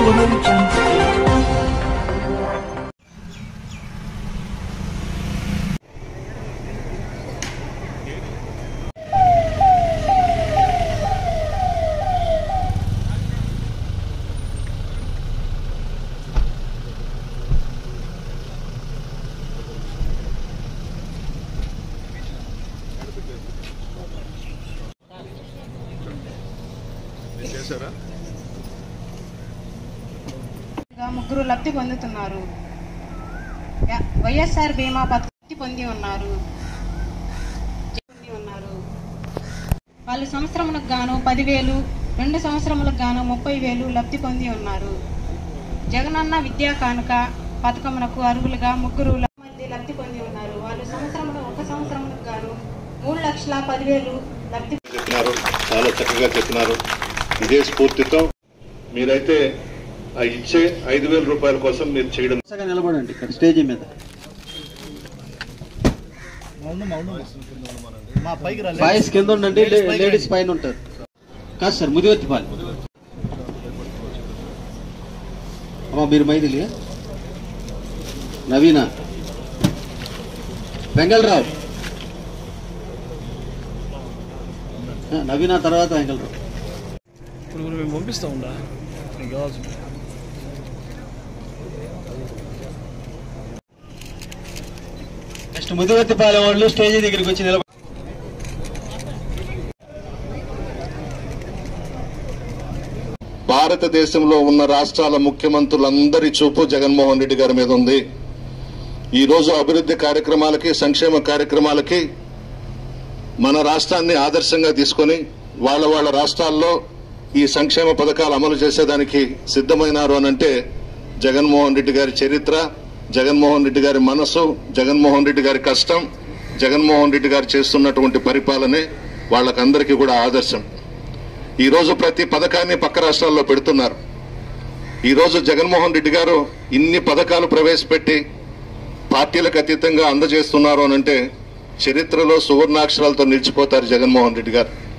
Audio Jungle. గా ముగ్గురు లబ్ధి పొందుతున్నారు యా- వైఎస్ఆర్ బీమా పథకం పొంది ఉన్నారు పొంది ఉన్నారు వాళ్ళు సంవత్సరములకు గాను పదివేలు రెండు సంవత్సరములకు గాను ముప్పై వేలు లబ్ధి పొంది ఉన్నారు జగనన్న విద్యా కానుక పథకమునకు అర్హులుగా ముగ్గురు మంది లబ్ధి పొంది ఉన్నారు వాళ్ళు సంవత్సరములు ఒక సంవత్సరములకు గాను మూడు లక్షల పదివేలు లబ్ధి చెప్పినారు చాలా చక్కగా చెప్పినారు ఇదే స్ఫూర్తితో మీరైతే ఆ ఇచ్చే ఐదు వేల రూపాయల కోసం మీరు చేయడం వరుసగా నిలబడండి ఇక్కడ స్టేజీ మీద బాయ్స్ కింద ఉండండి లే- లేడీస్ పైన ఉంటారు కాదు సార్ ముదివెత్తి పాలి అమ్మా మీరు మైథిలి నవీన వెంగళరావు ఆ, నవీన తర్వాత వెంగళరావు ఇప్పుడు ఇప్పుడు మేము పంపిస్తా ఉండా నీకు కావాల్సింది నెక్స్ట్ ముదివెత్తి పాలెం వాళ్ళు స్టేజీ దగ్గరికి వచ్చి నిలబడి భారతదేశంలో ఉన్న రాష్ట్రాల ముఖ్యమంత్రులందరి చూపు జగన్మోహన్ రెడ్డి గారి మీద ఉంది ఈ రోజు అభివృద్ధి కార్యక్రమాలకి సంక్షేమ కార్యక్రమాలకి మన రాష్ట్రాన్ని ఆదర్శంగా తీసుకొని వాళ్ళ వాళ్ళ రాష్ట్రాల్లో ఈ సంక్షేమ పథకాలు అమలు చేసేదానికి సిద్ధమైనారు అనంటే జగన్మోహన్ రెడ్డి గారి చరిత్ర జగన్మోహన్ రెడ్డి గారి మనసు జగన్మోహన్ రెడ్డి గారి కష్టం జగన్మోహన్ రెడ్డి గారు చేస్తున్నటువంటి పరిపాలనే వాళ్ళకందరికీ కూడా ఆదర్శం ఈ రోజు ప్రతి పథకాన్ని పక్క రాష్ట్రాల్లో పెడుతున్నారు ఈ రోజు జగన్మోహన్ రెడ్డి గారు ఇన్ని పథకాలు ప్రవేశపెట్టి పార్టీలకు అతీతంగా అందజేస్తున్నారు అనంటే చరిత్రలో సువర్ణాక్షరాలతో నిలిచిపోతారు జగన్మోహన్ రెడ్డి గారు